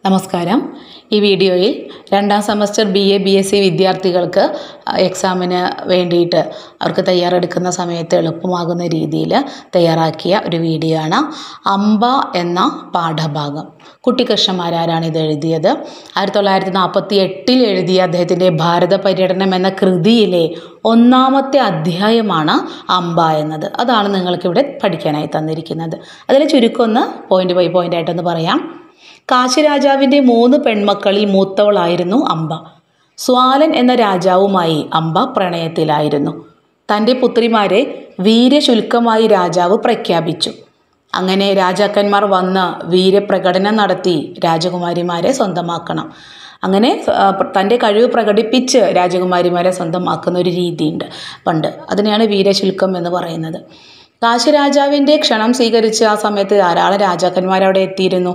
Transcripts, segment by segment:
നമസ്കാരം ഈ വീഡിയോയിൽ രണ്ടാം semester B A B S C വിദ്യാർത്ഥികൾക്ക് എക്സാമിന് വേണ്ടിയിട്ട് അവർക്ക് തയ്യാറെടുക്കുന്ന സമയത്ത് എളുപ്പമാകുന്ന രീതിയിൽ തയ്യാറാക്കിയ ഒരു വീഡിയോ ആണ് അമ്പ എന്ന പാഠഭാഗം കുട്ടിക്കൃഷ്ണന്മാരാരാണ് ഇത് എഴുതിയത് ആയിരത്തി തൊള്ളായിരത്തി നാൽപ്പത്തി എട്ടിൽ എഴുതിയ അദ്ദേഹത്തിൻ്റെ ഭാരത പര്യടനം എന്ന കൃതിയിലെ ഒന്നാമത്തെ അധ്യായമാണ് അമ്പ എന്നത് അതാണ് നിങ്ങൾക്കിവിടെ പഠിക്കാനായി തന്നിരിക്കുന്നത് അതിൽ ചുരുക്കം ഒന്ന് പോയിന്റ് ബൈ പോയിന്റ് ആയിട്ടൊന്ന് പറയാം കാശിരാജാവിൻ്റെ മൂന്ന് പെൺമക്കളിൽ മൂത്തവളായിരുന്നു അമ്പ സ്വാലൻ എന്ന രാജാവുമായി അമ്പ പ്രണയത്തിലായിരുന്നു തൻ്റെ പുത്രിമാരെ വീരശുൽക്കമായി രാജാവ് പ്രഖ്യാപിച്ചു അങ്ങനെ രാജാക്കന്മാർ വന്ന് വീരപ്രകടനം നടത്തി രാജകുമാരിമാരെ സ്വന്തമാക്കണം അങ്ങനെ ആ, തൻ്റെ കഴിവ് പ്രകടിപ്പിച്ച് രാജകുമാരിമാരെ സ്വന്തമാക്കുന്ന ഒരു രീതിയുണ്ട് പണ്ട് അതിനെയാണ് വീരശുൽക്കം എന്ന് പറയുന്നത് കാശിരാജാവിൻ്റെ ക്ഷണം സ്വീകരിച്ച് ആ സമയത്ത് ധാരാളം രാജാക്കന്മാർ അവിടെ എത്തിയിരുന്നു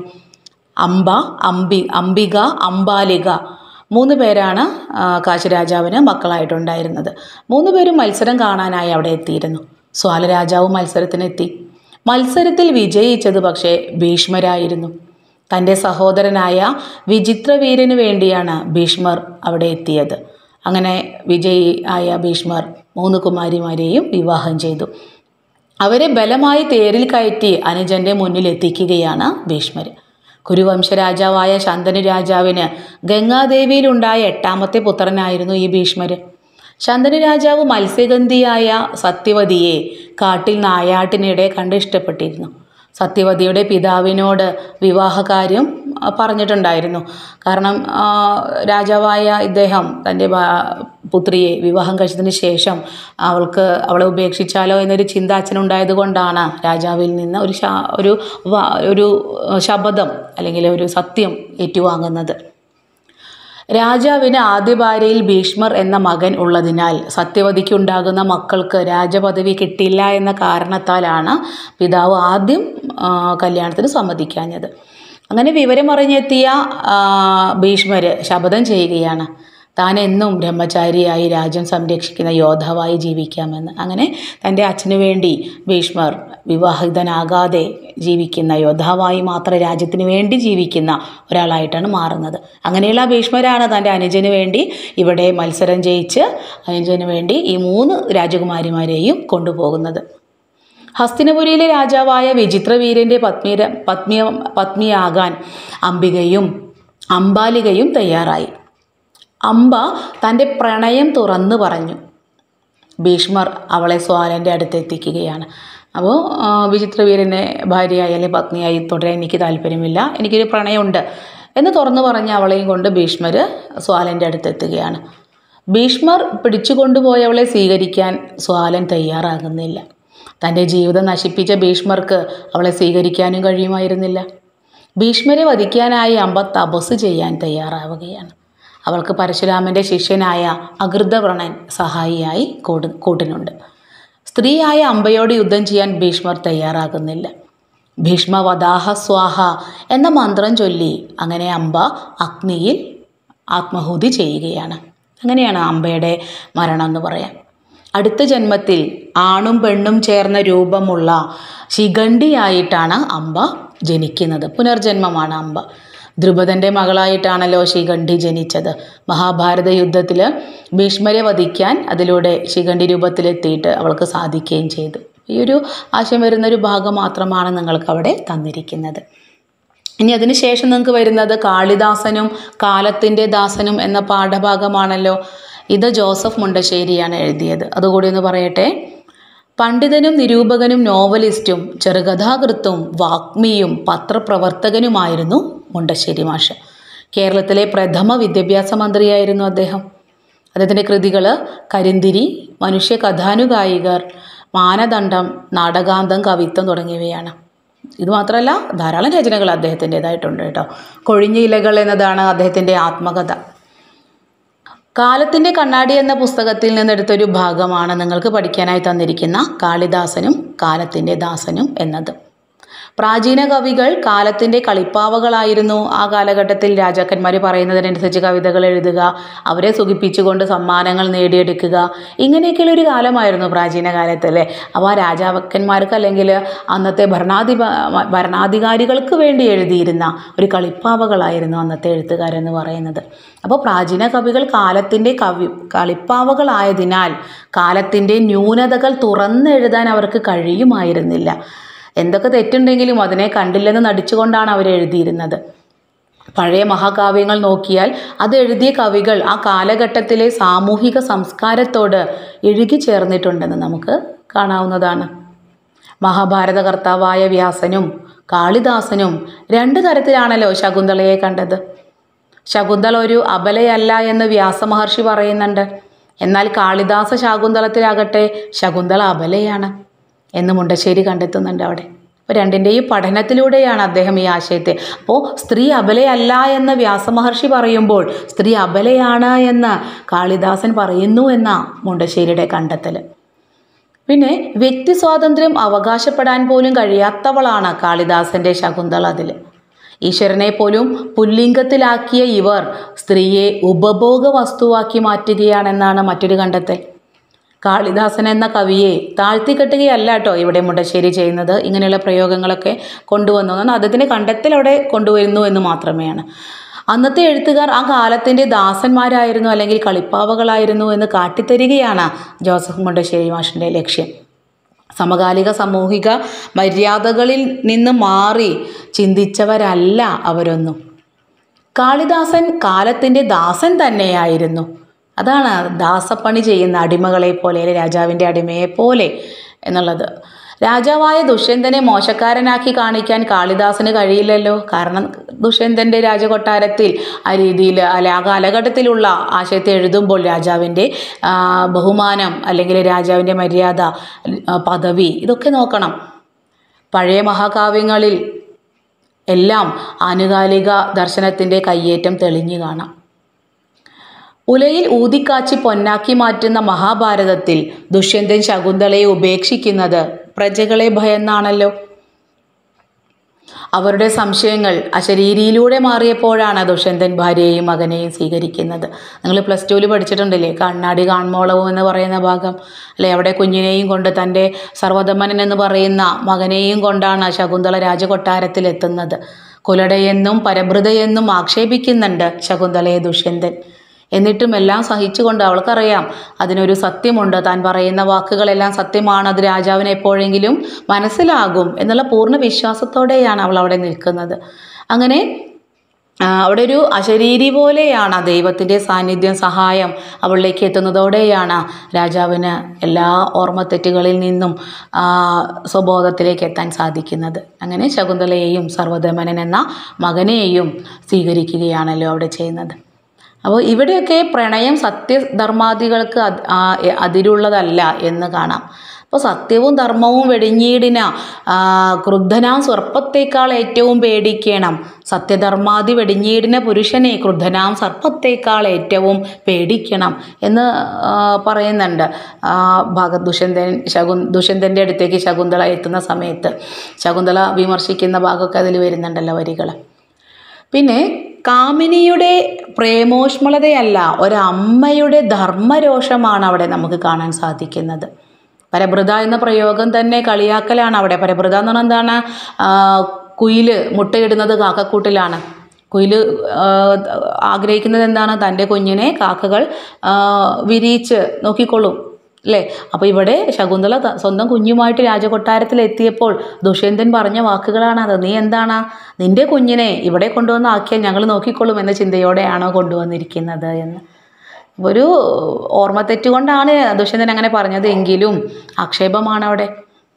അംബ അംബി അംബിക അംബാലിക മൂന്ന് പേരാണ് ആ, കാശിരാജാവിന് മക്കളായിട്ടുണ്ടായിരുന്നത് മൂന്ന് പേരും മത്സരം കാണാനായി അവിടെ എത്തിയിരുന്നു സ്വാലരാജാവ് മത്സരത്തിനെത്തി മത്സരത്തിൽ വിജയിച്ചത് പക്ഷേ ഭീഷ്മരായിരുന്നു തൻ്റെ സഹോദരനായ വിചിത്രവീരന് വേണ്ടിയാണ് ഭീഷ്മർ അവിടെ എത്തിയത് അങ്ങനെ വിജയി ആയ ഭീഷ്മർ മൂന്ന് കുമാരിമാരെയും വിവാഹം ചെയ്തു അവരെ ബലമായി തേരിൽ കയറ്റി അനുജൻ്റെ മുന്നിൽ എത്തിക്കുകയാണ് ഭീഷ്മർ കുരുവംശ രാജാവായ ശന്തനു രാജാവിന് ഗംഗാദേവിയിലുണ്ടായ എട്ടാമത്തെ പുത്രനായിരുന്നു ഈ ഭീഷ്മർ ശന്തനു രാജാവ് മത്സ്യഗന്ധിയായ സത്യവതിയെ കാട്ടിൽ നായാട്ടിനിടെ കണ്ട് ഇഷ്ടപ്പെട്ടിരുന്നു സത്യവതിയുടെ പിതാവിനോട് വിവാഹകാര്യം ആ, പറഞ്ഞിട്ടുണ്ടായിരുന്നു കാരണം ആ, രാജാവായ ഇദ്ദേഹം തൻ്റെ ഭാ- പുത്രിയെ വിവാഹം കഴിച്ചതിന് ശേഷം അവൾക്ക് അവളെ ഉപേക്ഷിച്ചാലോ എന്നൊരു ചിന്ത അച്ഛനുണ്ടായത് കൊണ്ടാണ് രാജാവിൽ നിന്ന് ഒരു ശാ ഒരു വ- ഒരു ശപഥം അല്ലെങ്കിൽ ഒരു സത്യം ഏറ്റുവാങ്ങുന്നത് രാജാവിന് ആദ്യ ഭാര്യയിൽ ഭീഷ്മർ എന്ന മകൻ ഉള്ളതിനാൽ സത്യവതിക്കുണ്ടാകുന്ന മക്കൾക്ക് രാജപദവി കിട്ടില്ല എന്ന കാരണത്താലാണ് പിതാവ് ആദ്യം ആ, കല്യാണത്തിന് സമ്മതിക്കാഞ്ഞത് അങ്ങനെ വിവരമറിഞ്ഞെത്തിയ ആ, ഭീഷ്മർ ശപഥം ചെയ്യുകയാണ് താൻ എന്നും ബ്രഹ്മചാരിയായി രാജ്യം സംരക്ഷിക്കുന്ന യോദ്ധാവായി ജീവിക്കാമെന്ന് അങ്ങനെ തൻ്റെ അച്ഛനു വേണ്ടി ഭീഷ്മർ വിവാഹിതനാകാതെ ജീവിക്കുന്ന യോദ്ധാവായി മാത്രം രാജ്യത്തിന് വേണ്ടി ജീവിക്കുന്ന ഒരാളായിട്ടാണ് മാറുന്നത് അങ്ങനെയുള്ള ആ ഭീഷ്മരാണ് തൻ്റെ അനുജന് വേണ്ടി ഇവിടെ മത്സരം ജയിച്ച് അനുജന് വേണ്ടി ഈ മൂന്ന് രാജകുമാരിമാരെയും കൊണ്ടുപോകുന്നത് ഹസ്തിനപുരിയിലെ രാജാവായ വിചിത്രവീരൻ്റെ പത്നി പത്നി പത്നിയാകാൻ അംബികയും അംബാലികയും തയ്യാറായി അംബ തൻ്റെ പ്രണയം തുറന്നു പറഞ്ഞു ഭീഷ്മർ അവളെ സ്വാലൻ്റെ അടുത്ത് എത്തിക്കുകയാണ് അപ്പോൾ വിചിത്രവീരനെ ഭാര്യയായി അല്ലെങ്കിൽ പത്നിയായി തുടരാൻ എനിക്ക് താല്പര്യമില്ല എനിക്കൊരു പ്രണയമുണ്ട് എന്ന് തുറന്നു പറഞ്ഞ് അവളെയും കൊണ്ട് ഭീഷ്മർ സ്വാലൻ്റെ അടുത്ത് എത്തുകയാണ് ഭീഷ്മർ പിടിച്ചുകൊണ്ടുപോയവളെ സ്വീകരിക്കാൻ സ്വാലൻ തയ്യാറാകുന്നില്ല തൻ്റെ ജീവിതം നശിപ്പിച്ച ഭീഷ്മർക്ക് അവളെ സ്വീകരിക്കാനും കഴിയുമായിരുന്നില്ല ഭീഷ്മരെ വധിക്കാനായി അമ്പ തപസ് ചെയ്യാൻ തയ്യാറാവുകയാണ് അവൾക്ക് പരശുരാമൻ്റെ ശിഷ്യനായ അകൃതവ്രണൻ സഹായിയായി കൂട് കൂട്ടിനുണ്ട് സ്ത്രീയായ അമ്പയോട് യുദ്ധം ചെയ്യാൻ ഭീഷ്മർ തയ്യാറാകുന്നില്ല ഭീഷ്മ വദാഹ സ്വാഹ എന്ന മന്ത്രം ചൊല്ലി അങ്ങനെ അമ്പ അഗ്നിയിൽ ആത്മഹൂതി ചെയ്യുകയാണ് അങ്ങനെയാണ് അമ്പയുടെ മരണം എന്ന് പറയാം അടുത്ത ജന്മത്തിൽ ആണും പെണ്ണും ചേർന്ന രൂപമുള്ള ശിഖണ്ഡിയായിട്ടാണ് അമ്പ ജനിക്കുന്നത് പുനർജന്മമാണ് അമ്പ ദ്രുപദൻ്റെ മകളായിട്ടാണല്ലോ ശിഖണ്ഡി ജനിച്ചത് മഹാഭാരത യുദ്ധത്തിൽ ഭീഷ്മരെ വധിക്കാൻ അതിലൂടെ ശിഖണ്ഡി രൂപത്തിലെത്തിയിട്ട് അവൾക്ക് സാധിക്കുകയും ചെയ്തു ഈ ഒരു ആശയം വരുന്നൊരു ഭാഗം മാത്രമാണ് നിങ്ങൾക്ക് അവിടെ തന്നിരിക്കുന്നത് ഇനി അതിന് ശേഷം നിങ്ങൾക്ക് വരുന്നത് കാളിദാസനും കാലത്തിൻ്റെ ദാസനും എന്ന പാഠഭാഗമാണല്ലോ ഇത് ജോസഫ് മുണ്ടശ്ശേരിയാണ് എഴുതിയത് അതുകൂടി ഒന്ന് പറയട്ടെ പണ്ഡിതനും നിരൂപകനും നോവലിസ്റ്റും ചെറുകഥാകൃത്തും വാഗ്മിയും പത്രപ്രവർത്തകനുമായിരുന്നു മുണ്ടശ്ശേരി മാഷ് കേരളത്തിലെ പ്രഥമ വിദ്യാഭ്യാസ മന്ത്രിയായിരുന്നു അദ്ദേഹം അദ്ദേഹത്തിൻ്റെ കൃതികൾ കരിന്തിരി മനുഷ്യ കഥാനുഗായികർ മാനദണ്ഡം നാടകാന്തം കവിത്വം തുടങ്ങിയവയാണ് ഇത് മാത്രമല്ല ധാരാളം രചനകൾ അദ്ദേഹത്തിൻ്റെതായിട്ടുണ്ട് കേട്ടോ കൊഴിഞ്ഞ ഇലകൾ എന്നതാണ് അദ്ദേഹത്തിൻ്റെ ആത്മകഥ കാലത്തിൻ്റെ കണ്ണാടി എന്ന പുസ്തകത്തിൽ നിന്നെടുത്തൊരു ഭാഗമാണ് നിങ്ങൾക്ക് പഠിക്കാനായി തന്നിരിക്കുന്ന കാളിദാസനും കാലത്തിൻ്റെ ദാസനും എന്നത് പ്രാചീന കവികൾ കാലത്തിൻ്റെ കളിപ്പാവകളായിരുന്നു ആ കാലഘട്ടത്തിൽ രാജാക്കന്മാർ പറയുന്നതിനനുസരിച്ച് കവിതകൾ എഴുതുക അവരെ സുഖിപ്പിച്ചുകൊണ്ട് സമ്മാനങ്ങൾ നേടിയെടുക്കുക ഇങ്ങനെയൊക്കെയുള്ള ഒരു കാലമായിരുന്നു പ്രാചീന കാലത്ത് അല്ലേ അപ്പോൾ ആ രാജാക്കന്മാർക്ക് അല്ലെങ്കിൽ അന്നത്തെ ഭരണാധിപ ഭരണാധികാരികൾക്ക് വേണ്ടി എഴുതിയിരുന്ന ഒരു കളിപ്പാവകളായിരുന്നു അന്നത്തെ എഴുത്തുകാരെന്ന് പറയുന്നത് അപ്പോൾ പ്രാചീന കവികൾ കാലത്തിൻ്റെ കവി കളിപ്പാവകളായതിനാൽ കാലത്തിൻ്റെ ന്യൂനതകൾ തുറന്നെഴുതാൻ അവർക്ക് കഴിയുമായിരുന്നില്ല എന്തൊക്കെ തെറ്റുണ്ടെങ്കിലും അതിനെ കണ്ടില്ലെന്ന് നടിച്ചുകൊണ്ടാണ് അവർ എഴുതിയിരുന്നത് പഴയ മഹാകാവ്യങ്ങൾ നോക്കിയാൽ അത് എഴുതിയ കവികൾ ആ കാലഘട്ടത്തിലെ സാമൂഹിക സംസ്കാരത്തോട് ഇഴുകി ചേർന്നിട്ടുണ്ടെന്ന് നമുക്ക് കാണാവുന്നതാണ് മഹാഭാരത കർത്താവായ വ്യാസനും കാളിദാസനും രണ്ട് തരത്തിലാണല്ലോ ശകുന്തളയെ കണ്ടത് ശകുന്തള ഒരു അബലയല്ല എന്ന് വ്യാസമഹർഷി പറയുന്നുണ്ട് എന്നാൽ കാളിദാസ ശാകുന്തളത്തിലാകട്ടെ ശകുന്തള അബലയാണ് എന്ന് മുണ്ടശ്ശേരി കണ്ടെത്തുന്നുണ്ട് അവിടെ അപ്പോൾ രണ്ടിൻ്റെയും പഠനത്തിലൂടെയാണ് അദ്ദേഹം ഈ ആശയത്തെ അപ്പോൾ സ്ത്രീ അബലയല്ല എന്ന് വ്യാസമഹർഷി പറയുമ്പോൾ സ്ത്രീ അബലയാണ് എന്ന് കാളിദാസൻ പറയുന്നു എന്ന മുണ്ടശ്ശേരിയുടെ കണ്ടെത്തൽ പിന്നെ വ്യക്തി സ്വാതന്ത്ര്യം അവകാശപ്പെടാൻ പോലും കഴിയാത്തവളാണ് കാളിദാസൻ്റെ ശകുന്തള അതിൽ ഈശ്വരനെ പോലും പുല്ലിംഗത്തിലാക്കിയ ഇവർ സ്ത്രീയെ ഉപഭോഗ വസ്തുവാക്കി മാറ്റുകയാണെന്നാണ് മറ്റൊരു കണ്ടെത്തൽ കാളിദാസൻ എന്ന കവിയെ താഴ്ത്തിക്കെട്ടുകയല്ല കേട്ടോ ഇവിടെ മുണ്ടശ്ശേരി ചെയ്യുന്നത് ഇങ്ങനെയുള്ള പ്രയോഗങ്ങളൊക്കെ കൊണ്ടുവന്നു എന്നാൽ അദ്ദേഹത്തിൻ്റെ കണ്ടെത്തൽ അവിടെ കൊണ്ടുവരുന്നു എന്ന് മാത്രമേയാണ് അന്നത്തെ എഴുത്തുകാർ ആ കാലത്തിൻ്റെ ദാസന്മാരായിരുന്നു അല്ലെങ്കിൽ കളിപ്പാവകളായിരുന്നു എന്ന് കാട്ടിത്തരികയാണ് ജോസഫ് മുണ്ടശ്ശേരി മാഷിൻ്റെ ലക്ഷ്യം സമകാലിക സാമൂഹിക മര്യാദകളിൽ നിന്ന് മാറി ചിന്തിച്ചവരല്ല അവരൊന്നും കാളിദാസൻ കാലത്തിൻ്റെ ദാസൻ തന്നെയായിരുന്നു അതാണ് ദാസപ്പണി ചെയ്യുന്ന അടിമകളെ പോലെ അല്ലെ രാജാവിൻ്റെ അടിമയെ പോലെ എന്നുള്ളത് രാജാവായ ദുഷ്യന്തനെ മോശക്കാരനാക്കി കാണിക്കാൻ കാളിദാസന് കഴിയില്ലല്ലോ കാരണം ദുഷ്യന്തൻ്റെ രാജകൊട്ടാരത്തിൽ ആ രീതിയിൽ അല്ലെ ആ കാലഘട്ടത്തിലുള്ള ആശയത്തെ എഴുതുമ്പോൾ രാജാവിൻ്റെ ആ, ബഹുമാനം അല്ലെങ്കിൽ രാജാവിൻ്റെ മര്യാദ ആ, പദവി ഇതൊക്കെ നോക്കണം പഴയ മഹാകാവ്യങ്ങളിൽ എല്ലാം ആനുകാലിക ദർശനത്തിൻ്റെ കയ്യേറ്റം തെളിഞ്ഞു കാണാം ഉലയിൽ ഊതിക്കാച്ചി പൊന്നാക്കി മാറ്റുന്ന മഹാഭാരതത്തിൽ ദുഷ്യന്തൻ ശകുന്തളയെ ഉപേക്ഷിക്കുന്നത് പ്രജകളെ ഭയന്നാണല്ലോ അവരുടെ സംശയങ്ങൾ അശരീരിയിലൂടെ മാറിയപ്പോഴാണ് ദുഷ്യന്തൻ ഭാര്യയെയും മകനെയും സ്വീകരിക്കുന്നത് നിങ്ങൾ പ്ലസ് ടുവിൽ പഠിച്ചിട്ടുണ്ടല്ലേ കണ്ണാടി കാൺമോളവും എന്ന് പറയുന്ന ഭാഗം അല്ലെ അവിടെ കുഞ്ഞിനെയും കൊണ്ട് തൻ്റെ സർവധമനൻ എന്ന് പറയുന്ന മകനെയും കൊണ്ടാണ് ശകുന്തള രാജകൊട്ടാരത്തിൽ എത്തുന്നത് കുലടയെന്നും പരഭൃതയെന്നും ആക്ഷേപിക്കുന്നുണ്ട് ശകുന്തളയെ ദുഷ്യന്തൻ എന്നിട്ടും എല്ലാം സഹിച്ചുകൊണ്ട് അവൾക്കറിയാം അതിനൊരു സത്യമുണ്ട് താൻ പറയുന്ന വാക്കുകളെല്ലാം സത്യമാണ് അത് രാജാവിന് എപ്പോഴെങ്കിലും മനസ്സിലാകും എന്നുള്ള പൂർണ്ണ വിശ്വാസത്തോടെയാണ് അവൾ അവിടെ നിൽക്കുന്നത് അങ്ങനെ ആ, അവിടെ ഒരു അശരീരി പോലെയാണ് ആ ദൈവത്തിൻ്റെ സാന്നിധ്യം സഹായം അവളിലേക്ക് എത്തുന്നതോടെയാണ് രാജാവിന് എല്ലാ ഓർമ്മത്തെറ്റുകളിൽ നിന്നും ആ, സ്വബോധത്തിലേക്ക് എത്താൻ സാധിക്കുന്നത് അങ്ങനെ ശകുന്തളയെയും സർവധമനൻ എന്ന മകനെയും സ്വീകരിക്കുകയാണല്ലോ അവിടെ ചെയ്യുന്നത് അപ്പോൾ ഇവിടെയൊക്കെ പ്രണയം സത്യധർമാദികൾക്ക് അത് ആ, എ- അതിരുള്ളതല്ല എന്ന് കാണാം അപ്പോൾ സത്യവും ധർമ്മവും വെടിഞ്ഞീടിന ആ, ക്രുദ്ധനാം സർപ്പത്തേക്കാൾ ഏറ്റവും പേടിക്കണം സത്യധർമാദി വെടിഞ്ഞീടിന പുരുഷനെ ക്രുദ്ധനാം സർപ്പത്തേക്കാൾ ഏറ്റവും പേടിക്കണം എന്ന് ആ, പറയുന്നുണ്ട് ആ, ഭാഗത്ത് ദുഷ്യന്തൻ ശകുൻ ദുഷ്യന്തൻ്റെ അടുത്തേക്ക് ശകുന്തള എത്തുന്ന സമയത്ത് ശകുന്തള വിമർശിക്കുന്ന ഭാഗമൊക്കെ അതിൽ വരുന്നുണ്ടല്ലോ വരികൾ പിന്നെ കാമിനിയുടെ പ്രേമോഷ്മളതയല്ല ഒരമ്മയുടെ ധർമ്മരോഷമാണ് അവിടെ നമുക്ക് കാണാൻ സാധിക്കുന്നത് പരഭൃത എന്ന പ്രയോഗം തന്നെ കളിയാക്കലാണ് അവിടെ പരഭൃത എന്ന് പറഞ്ഞാൽ എന്താണ് ആ, കുയില് മുട്ടയിടുന്നത് കാക്കക്കൂട്ടിലാണ് കുയില് ആ, ആഗ്രഹിക്കുന്നത് എന്താണ് തൻ്റെ കുഞ്ഞിനെ കാക്കകൾ ആ, വിരിയിച്ച് നോക്കിക്കൊള്ളും അല്ലേ അപ്പോൾ ഇവിടെ ശകുന്തള ത- സ്വന്തം കുഞ്ഞുമായിട്ട് രാജകൊട്ടാരത്തിൽ എത്തിയപ്പോൾ ദുഷ്യന്തൻ പറഞ്ഞ വാക്കുകളാണ് അത് നീ എന്താണ് നിന്റെ കുഞ്ഞിനെ ഇവിടെ കൊണ്ടുവന്ന് ആക്കിയാൽ ഞങ്ങൾ നോക്കിക്കൊള്ളും എന്ന ചിന്തയോടെയാണോ കൊണ്ടുവന്നിരിക്കുന്നത് എന്ന് ഒരു ഓർമ്മ തെറ്റുകൊണ്ടാണ് ദുഷ്യന്തൻ അങ്ങനെ പറഞ്ഞത് എങ്കിലും ആക്ഷേപമാണ് അവിടെ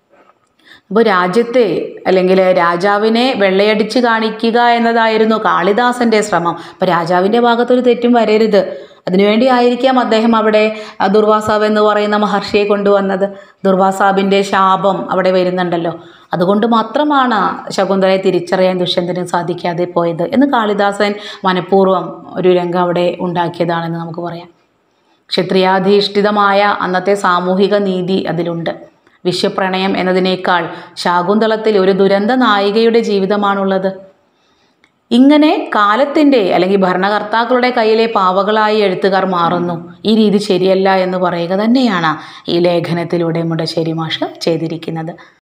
അപ്പോൾ രാജ്യത്തെ അല്ലെങ്കിൽ രാജാവിനെ വെള്ളയടിച്ച് കാണിക്കുക എന്നതായിരുന്നു കാളിദാസൻ്റെ ശ്രമം അപ്പോൾ രാജാവിൻ്റെ ഭാഗത്തൊരു തെറ്റും വരരുത് അതിനുവേണ്ടി ആയിരിക്കാം അദ്ദേഹം അവിടെ ആ, ദുർവാസാവ് എന്ന് പറയുന്ന മഹർഷിയെ കൊണ്ടുവന്നത് ദുർവാസാബിൻ്റെ ശാപം അവിടെ വരുന്നുണ്ടല്ലോ അതുകൊണ്ട് മാത്രമാണ് ശകുന്തളയെ തിരിച്ചറിയാൻ ദുഷ്യന്തന് സാധിക്കാതെ പോയത് എന്ന് കാളിദാസൻ മനഃപൂർവ്വം ഒരു രംഗം അവിടെ ഉണ്ടാക്കിയതാണെന്ന് നമുക്ക് പറയാം ക്ഷത്രിയാധിഷ്ഠിതമായ അന്നത്തെ സാമൂഹിക നീതി അതിലുണ്ട് വിശ്വപ്രണയം എന്നതിനേക്കാൾ ശാകുന്തളത്തിൽ ഒരു ദുരന്ത നായികയുടെ ജീവിതമാണുള്ളത് ഇങ്ങനെ കാലത്തിൻ്റെ അല്ലെങ്കിൽ ഭരണകർത്താക്കളുടെ കയ്യിലെ പാവകളായി എഴുത്തുകാർ മാറുന്നു ഈ രീതി ശരിയല്ല എന്ന് പറയുക തന്നെയാണ് ഈ ലേഖനത്തിലൂടെ മുണ്ടശ്ശേരി മാഷ് ചെയ്തിരിക്കുന്നത്